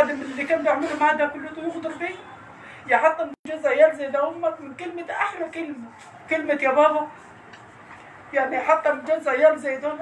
بعد من اللي كان بيعمله معاه ده كله يغدر بيه يا حتى من جوز عيال زي ده امك من كلمه احلى كلمه كلمه يا بابا يعني حتى من جوز عيال زي دول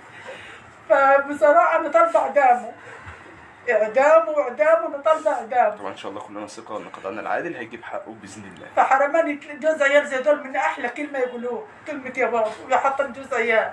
فبصراحه انا طالبه اعدامه اعدامه اعدامه انا طالبه اعدامه طبعا ان شاء الله كلنا ثقه ان قضاءنا العادل هيجيب حقه باذن الله فحرماني جوز عيال زي دول من احلى كلمه يقولوها كلمه يا بابا يا حتى من جوز عيال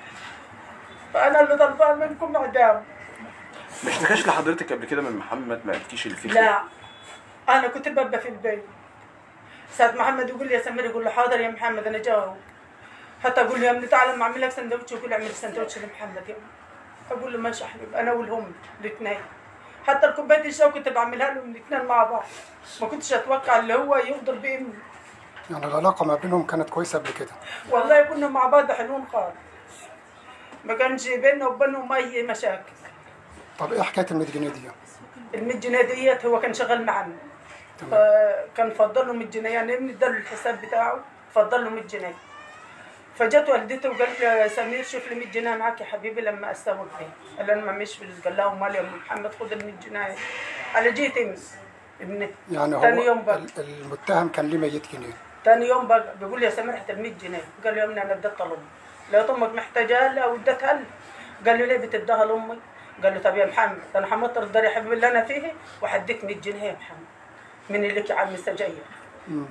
فانا اللي طالباه منكم اعدام ما اشتكاش لحضرتك قبل كده من محمد ما قالكيش اللي فيه لا انا كنت ببقى في البيت ساعة محمد يقول لي يا سمير يقول له حاضر يا محمد انا جاوب حتى اقول له يا ابني تعال أما اعمل لك سندوتش يقول لي اعمل سندوتش لمحمد يا ابني اقول له ماشي يا حبيبي انا والهم الاثنين حتى الكوبايه الشاي كنت بعملها لهم الاثنين مع بعض ما كنتش اتوقع اللي هو يغدر بابني يعني العلاقة ما بينهم كانت كويسة قبل كده والله كنا مع بعض حلوين خالص ما كانش بيننا وبينهم اي مشاكل طب ايه حكاية ال 100 جنيه دي؟ ال 100 جنيه ديت هو كان شغال معنا تمام فكان فضل له 100 جنيه يعني ابني اداله الحساب بتاعه فضل له 100 جنيه فجت والدته وقالت له يا سمير شوف لي 100 جنيه معاك يا حبيبي لما استوعب بيه قال له انا ما معيش فلوس قال لها امال يا ام محمد خد ال 100 جنيه انا جيت امي ابني يعني تاني هو يوم بقى ال- المتهم كان ليه 100 جنيه تاني يوم بقى بيقول لي يا سمير حتى ال 100 جنيه قال له يا ابني انا اديتها لامي لقيت امك محتاجاها لا واديتها لي قال له ليه بتديها لامي قال له طب يا محمد انا حمطر الدار يا حبيبي اللي انا فيه وحديك 100 جنيه يا محمد من اللي لك يا عم سجاير مم.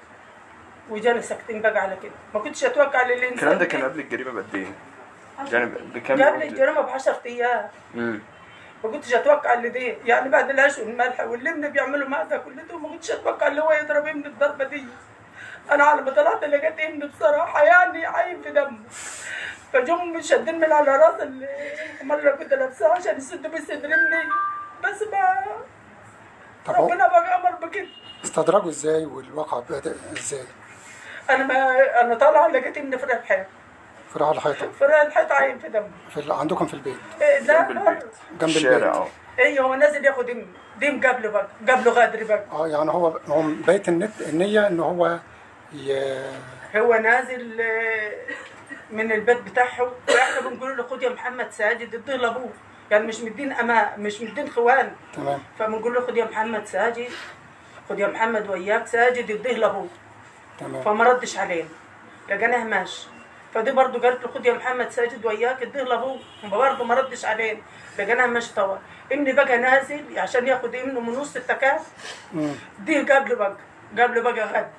وجانا ساكتين بقى على كده ما كنتش اتوقع اللي الكلام ده كان قبل الجريمه بقد ايه؟ يعني بكام قبل الجريمه ب 10 ايام امم ما كنتش اتوقع اللي دي يعني بعد العيش والملح واللي ابني بيعملوا معاه ده كله ما كنتش اتوقع اللي هو يضرب ابني الضربه دي انا على ما طلعت لقيت ابني بصراحه يعني عايم في دمه فجم شادين من على راس المره كنت لابسها عشان يسدوا بيه صدر ابني بس ما طب هو ربنا بقى امر بكده استدرجوا ازاي والواقع بدأ ازاي؟ انا ما انا طالعه لقيت ابني في الحيط في رعاة الحيطة في الحيط عايم في دمه في ال- عندكم في البيت إيه لا جنب البيت جنب الشارع البيت. اه ايه هو نازل ياخد ابني ديم قبله بقى قبله غادري بقى اه يعني هو هو بيت النت النية ان هو ي... هو نازل آه، من البيت بتاعه واحنا بنقول له خد يا محمد ساجد اديه لابوه يعني مش مدين اما مش مدين خوان تمام فبنقول له خد يا محمد ساجد خد يا محمد وياك ساجد اديه لابوه تمام فما ردش علينا لقيناه ماشي فدي برضه قالت له خد يا محمد ساجد وياك اديه لابوه برضه ما ردش علينا لقيناه ماشي طبعا ابني بقى نازل عشان ياخد ابنه من وسط التكاف مم. دي قبله بقى قبله بقى غد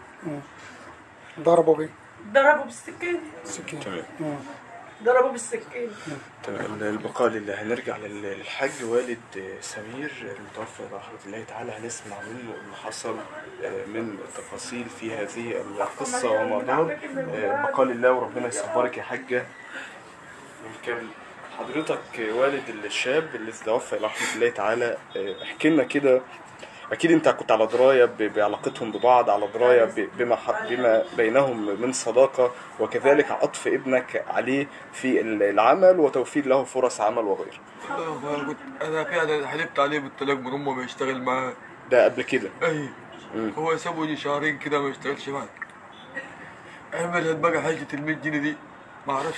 ضربوا بيه ضربه بالسكين سكين تمام مم. ضربه بالسكين تمام البقاء لله هنرجع لل- للحاج والد سمير المتوفى رحمة الله تعالى هنسمع منه اللي حصل آه، من تفاصيل في هذه القصة وما دار آه، بقاء لله وربنا يصبرك يا حاجة ونكمل حضرتك والد الشاب اللي توفى رحمة الله تعالى آه، احكي لنا كده اكيد انت كنت على درايه ب- بعلاقتهم ببعض على درايه ب- بما ح- بما بينهم من صداقه وكذلك عطف ابنك عليه في ال- العمل وتوفير له فرص عمل وغيره والله انا كنت انا فعلا حلفت عليه بالطلاق من امه ما يشتغل معاه ده قبل كده اي مم. هو سابه لي شهرين كده ما يشتغلش معاك عملت بقى حاجة ال 100 جنيه دي ما اعرفش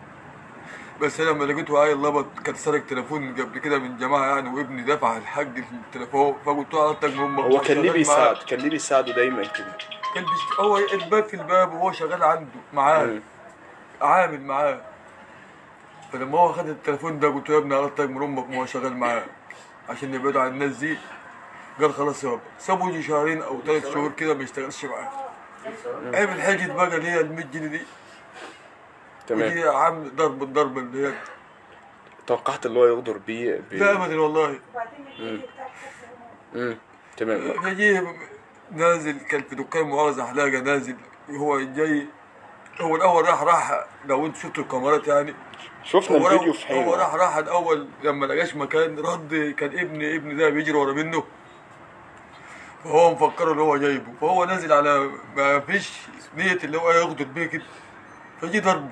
بس انا لما لقيته عيل لبط كان سرق تليفون قبل كده من جماعه يعني وابني دفع الحاج التليفون فقلت له عطتك من امك هو كان ليه شغال بيساعد معاه. كان ليه بيساعده دايما كده كان بيشت... هو الباب في الباب وهو شغال عنده معاه مم. عامل معاه فلما هو خد التليفون ده قلت له يا ابني عرفتك من امك ما هو شغال معاه عشان يبعدوا عن الناس دي قال خلاص يابا سابوا يجي شهرين او ثلاث شهور كده ما يشتغلش معاه عمل حاجه بقى اللي هي ال 100 جنيه دي تمام ودي عامل ضرب الضربه اللي هي توقعت اللي هو يغدر بيه ب... لا ابدا والله مم. تمام فجيه نازل كان في دكان مؤاخذة حلاقة نازل هو جاي هو الأول راح راح لو أنت شفتوا الكاميرات يعني شفنا هو الفيديو راح- في هو حين راح راح الاول لما لقاش مكان رد كان ابني ابني ده بيجري ورا منه فهو مفكره اللي هو جايبه فهو نازل على ما فيش نية اللي هو يغدر بيه كده فجي ضربه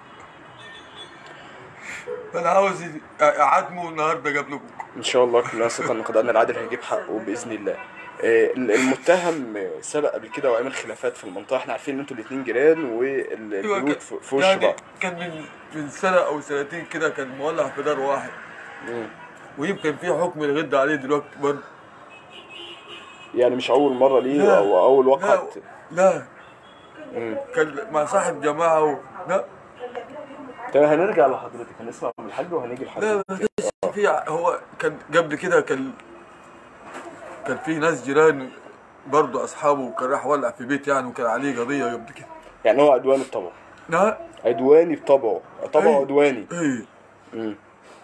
فانا عاوز اعاتمه النهارده قبل بكره ان شاء الله كلنا ثقه ان قضاءنا العادل هيجيب حقه باذن الله آه، المتهم سبق قبل كده وعمل خلافات في المنطقه احنا عارفين ان انتوا الاثنين جيران أيوة والبيوت في في وش يعني بعض كان من من سنه او سنتين كده كان مولع في دار واحد مم. ويمكن في حكم الغد عليه دلوقتي برضه يعني مش اول مره ليه لا. او اول لا وقت لا كان مع صاحب جماعه و... لا تمام هنرجع لحضرتك هنسمع من الحاج وهنيجي لا لحضرتك ما فيش في هو كان قبل كده كان كان في ناس جيران برضه اصحابه كان راح ولع في بيت يعني وكان عليه قضيه قبل كده يعني هو عدواني بطبعه لا عدواني بطبعه طبعه أيوة. عدواني ايه مم.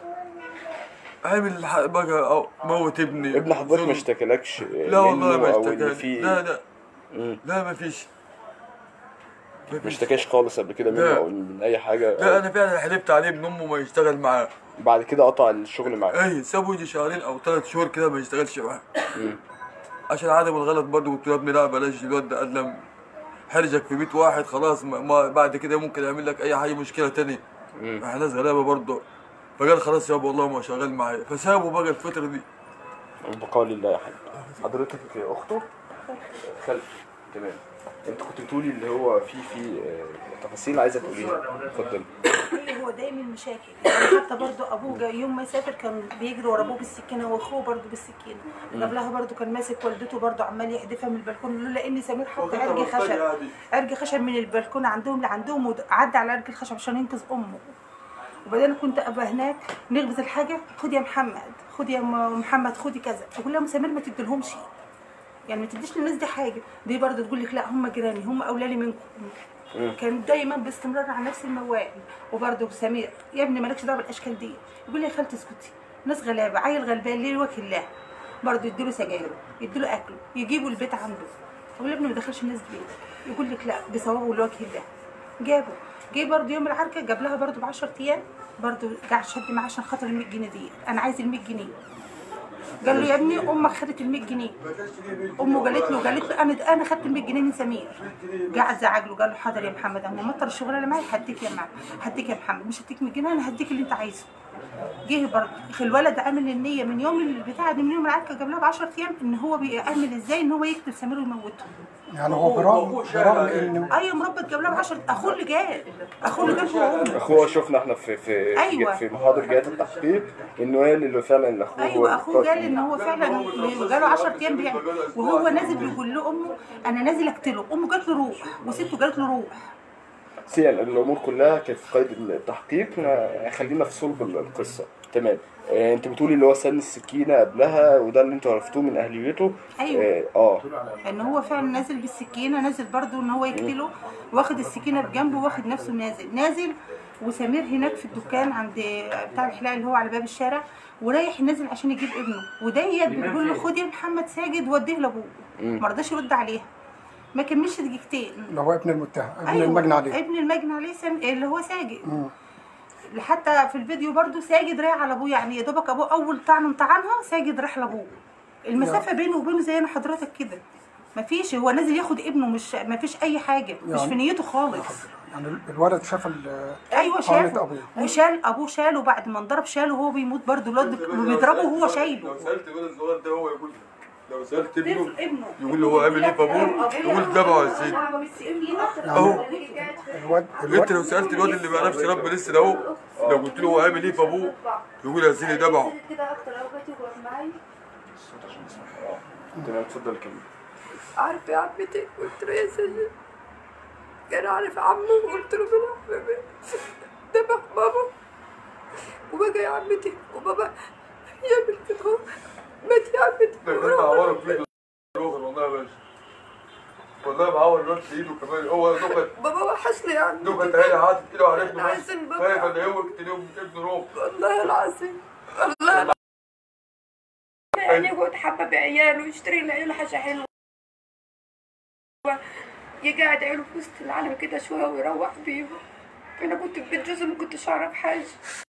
عامل ح- بقى أو موت ابني ابن حضرتك ما ظلم. اشتكلكش لا والله ما او ان اشتكى في لا لا مم. لا ما فيش ما ما فيش اشتكاش خالص قبل كده منه لا. او من اي حاجه لا انا فعلا حلفت عليه ابن امه ما يشتغل معاه بعد كده قطع الشغل معاه اي سابه يجي شهرين او ثلاث شهور كده ما يشتغلش معاه عشان عدم الغلط برضه قلت له يا ابني لا بلاش الواد ده ادلم حرجك في بيت واحد خلاص ما ما بعد كده ممكن يعمل لك اي حاجه مشكله تانية احنا ناس غلابه برضه فقال خلاص يابا والله ما شغال معايا فسابه بقى الفتره دي البقاء لله يا حاج حضرتك اخته خلف تمام انت كنت بتقولي اللي هو في في آه، تفاصيل عايزه تقوليها اتفضلي هو دايما مشاكل يعني حتى برضه ابوه جاي يوم ما يسافر كان بيجري ورا ابوه بالسكينه واخوه برضه بالسكينه قبلها برضه كان ماسك والدته برضه عمال يحدفها من البلكونه لولا ان سمير حط عرج خشب عرج خشب من البلكونه عندهم لعندهم وعدى على عرج الخشب عشان ينقذ امه وبعدين كنت ابقى هناك نخبز الحاجه خد يا محمد خد يا م- محمد خدي كذا اقول لها سمير ما تديلهمش يعني ما تديش للناس دي حاجه دي برضه تقول لك لا هم جيراني هم اولادي منكم كان دايما باستمرار على نفس الموال وبرضه سمير يا ابني مالكش دعوه بالاشكال دي يقول لي يا خالتي اسكتي ناس غلابه عيل غلبان ليه لوجه الله برضه يديله سجاير يديله اكله يجيبوا البيت عنده اقول له يا ابني ما دخلش الناس بيت يقول لك لا بثوابه لوجه الله جابه جه برضه يوم العركه جاب لها برضه ب 10 ايام برضه قاعد شد معاه عشان خاطر ال 100 جنيه دي انا عايز ال 100 جنيه قال له يا ابني امك خدت ال 100 جنيه امه قالت له قالت له انا انا خدت ال 100 جنيه من سمير قعد زعق له قال له حاضر يا محمد اما مطر الشغلانه معايا هديك يا محمد هديك يا محمد مش هديك 100 جنيه انا هديك اللي انت عايزه جه برضه الولد عامل النيه من يوم البتاع دي من يوم العركه جاب لها ب 10 ايام ان هو بيعمل ازاي ان هو يقتل سمير ويموته يعني هو برغم برغم ان ايوه مربط جاب لها ب 10 اخوه اللي جاب اخوه اللي جاب هو وامه اخوه شفنا احنا في في أيوة. في محاضر جهات التحقيق انه قال اللي فعلا ان اخوه ايوه اخوه قال قاتل. ان هو فعلا جاله 10 ايام بيعمل وهو نازل بيقول لامه انا نازل اقتله امه قالت له روح وسته قالت له روح سيان الامور كلها كانت في قيد التحقيق ما- خلينا في صلب القصه تمام آه انت بتقولي اللي هو سن السكينه قبلها وده اللي انتوا عرفتوه من اهليته أيوة. اه, آه. ان هو فعلا نازل بالسكينه نازل برضو ان هو يقتله واخد السكينه بجنبه واخد نفسه نازل نازل وسمير هناك في الدكان عند بتاع الحلاقه اللي هو على باب الشارع ورايح نازل عشان يجيب ابنه وديت بتقول له خد يا محمد ساجد وديه لابوه ما رضاش يرد عليها ما كملش دقيقتين اللي هو ابن المتهم ابن المجني عليه ابن المجني عليه سم... اللي هو ساجد حتى في الفيديو برضو ساجد رايح على ابوه يعني يا دوبك ابوه اول طعن طعنها ساجد راح لابوه المسافه بينه وبينه زي انا حضرتك كده مفيش هو نازل ياخد ابنه مش مفيش اي حاجه مش في يعني- نيته خالص يعني الولد شاف ال- ايوه قامة شافه أبوه. وشال ابوه شاله بعد ما انضرب شاله وهو بيموت برضه الواد بيضربه وهو شايله لو سالت الولد الصغير ده هو يقول لو سالت ابنه طفل ابنه يقول له هو عامل ايه في ابوه يقول تبعه يا سيدي اهو الواد انت الواد لو سالت الواد اللي ما يعرفش رب لسه ده اهو لو قلت له هو عامل ايه في ابوه يقول يا سيدي تبعه كده اكتر اوقات يقعد معايا تمام اتفضل كمل عارف يا عمتي قلت له يا سيدي كان عارف عمه قلت له بالعافية ذبح بابا وبقى يا عمتي وبابا يعمل كده اهو مات يا عمتي ده كان معوره في ايده روغل والله يا باشا والله معور الواد في ايده كمان هو دوكت بابا وحشني يا عمتي دوكت هي عاطف ايده على ابنه بس عايزين بابا. خايف ان هو يقتل ابنه روغل والله العظيم والله العظيم يعني يقعد حبة بعياله يشتري لعياله حاجة حلوة يقعد عياله في وسط العالم كده شوية ويروح بيهم أنا كنت في بيت جوزي ما كنتش أعرف حاجة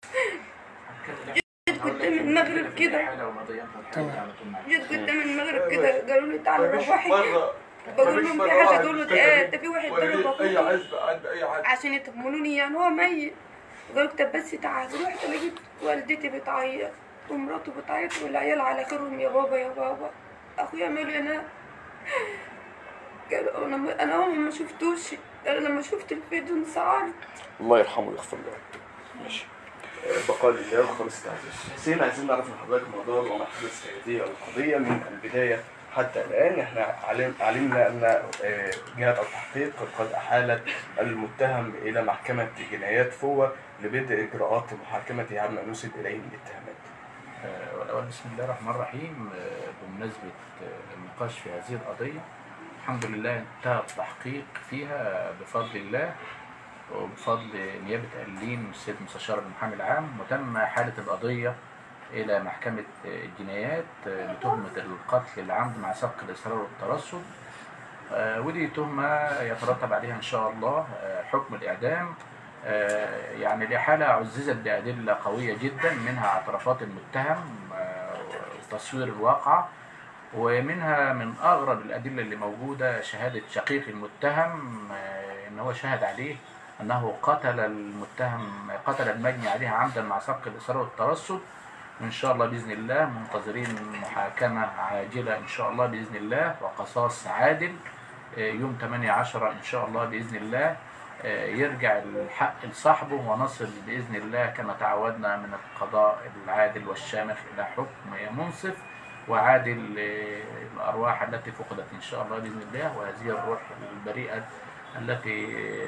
جيت قدام المغرب كده جيت قدام المغرب كده قالوا لي تعالى مفيش روحي مرة بقول مفيش لهم مرة في حاجة واحد تقولوا اشتكى إيه بيه ده في واحد ولا ضرب ليه اي أخوي عزبة عند اي حد عشان يطمنوني يعني هو ميت قلت طب بس تعال رحت لقيت والدتي بتعيط ومراته بتعيط والعيال على خيرهم يا بابا يا بابا اخويا مالي انا قالوا انا انا اول ما شفتوش انا لما شفت الفيديو انصعرت الله يرحمه ويغفر له ماشي بقاء لله وخالص التعزيز. حسين عايزين نعرف من حضرتك موضوع وما حدث في هذه القضية من البداية حتى الآن احنا علم علمنا أن آه، جهة التحقيق قد أحالت المتهم إلى محكمة جنايات فوة لبدء إجراءات محاكمة عما نسب إليه من اتهامات. آه، والأول بسم الله الرحمن الرحيم آه، بمناسبة آه، النقاش في هذه القضية الحمد لله انتهى التحقيق فيها بفضل الله وبفضل نيابة قليل السيد مستشار المحامي العام وتم حالة القضية إلى محكمة آه، الجنايات آه، بتهمة القتل العمد مع سبق الإصرار والترصد آه، ودي تهمة يترتب عليها إن شاء الله آه، حكم الإعدام آه، يعني الإحالة عززت بأدلة قوية جدا منها اعترافات المتهم آه، وتصوير الواقعة ومنها من أغرب الأدلة اللي موجودة شهادة شقيق المتهم آه، إن هو شهد عليه أنه قتل المتهم قتل المجني عليه عمدا مع سبق الإصرار والترصد وإن شاء الله بإذن الله منتظرين محاكمة عاجلة إن شاء الله بإذن الله وقصاص عادل آه، يوم 8 10 إن شاء الله بإذن الله آه، يرجع الحق لصاحبه ونصل بإذن الله كما تعودنا من القضاء العادل والشامخ إلى حكم منصف وعادل آه، الأرواح التي فقدت إن شاء الله بإذن الله وهذه الروح البريئة التي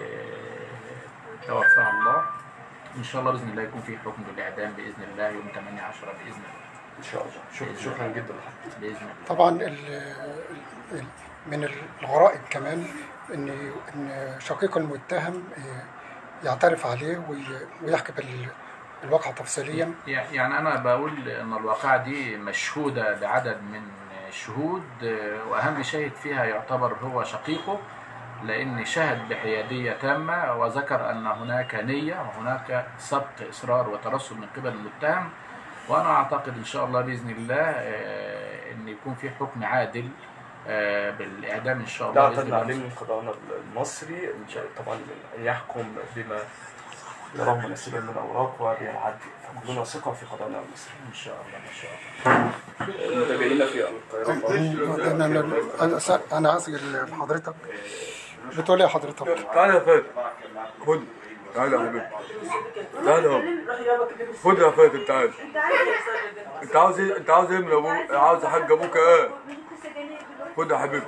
آه، توفاها الله إن شاء الله بإذن الله يكون في حكم بالإعدام بإذن الله يوم 8 10 بإذن الله إن شاء الله. شكرا شكرا جدا لحضرتك. بإذن الله طبعا ال- ال- من الغرائب كمان ان ان شقيق المتهم آه، يعترف عليه وي- ويحكي بال- بالواقع تفصيليا يعني أنا بقول إن الواقعة دي مشهودة بعدد من الشهود آه، وأهم شاهد فيها يعتبر هو شقيقه لأن شهد بحيادية تامة وذكر أن هناك نية وهناك سبق إصرار وترصد من قبل المتهم وأنا أعتقد إن شاء الله بإذن الله آه، أن يكون في حكم عادل آه، بالإعدام إن شاء ده الله بإذن اعتدنا عليه الله من قضاءنا المصري إن شاء- طبعا ان يحكم بما يراه مناسبا من الاوراق وبالعدل فكلنا ثقه في قضاءنا المصري. إن شاء الله إن شاء الله متابعينا في القاهره انا انا انا أسأل- انا اسال لحضرتك بتقول ايه يا حضرتك؟ تعالى يا فاتن خد تعالى يا حبيبي تعالى اهو خد يا فاتن تعالى انت عاوز ايه انت عاوز ايه من ابوك عاوز حاج ابوك ايه خد يا حبيبي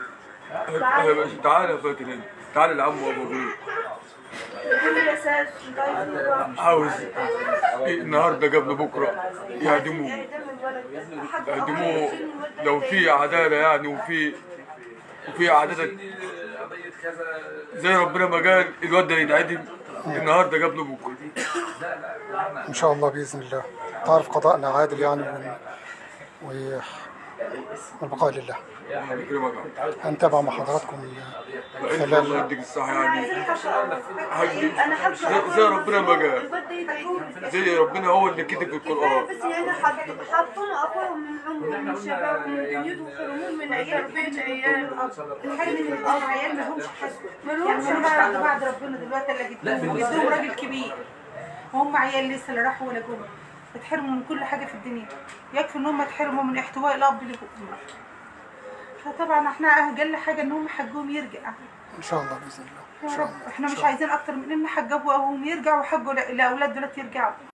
تعالى يا فاتن هنا تعالى لعم وابو عاوز إيه النهارده قبل بكره يعدموه يعدموه لو في عداله يعني وفي وفي عداله زي ربنا ما قال الواد ده ينعدم النهارده قبل بكره ان شاء الله باذن الله تعرف قضاءنا عادل يعني ون- و- والبقاء لله يكرمك هنتابع مع حضراتكم انت الله يديك الصحه يعني حاجة زي- زي ربنا ما قال زي ربنا هو اللي كتب في القران بس يعني حط- حطونا اخوهم من عمرهم من شباب من دنيتهم حرمون من عيال بيت عيال الحاجة من الأرض عيال ما لهمش حد يعني بعد بعد ربنا دلوقتي اللي جدهم جدهم راجل كبير وهم عيال لسه لا راحوا ولا جم اتحرموا من كل حاجة في الدنيا يكفي ان هم اتحرموا من احتواء الاب لهم فطبعا احنا اقل حاجة ان هم حجهم يرجع ان شاء الله باذن الله يا رب احنا مش عايزين اكتر من ان حجبوا ابوهم يرجعوا وحجوا لاولاد دولت يرجعوا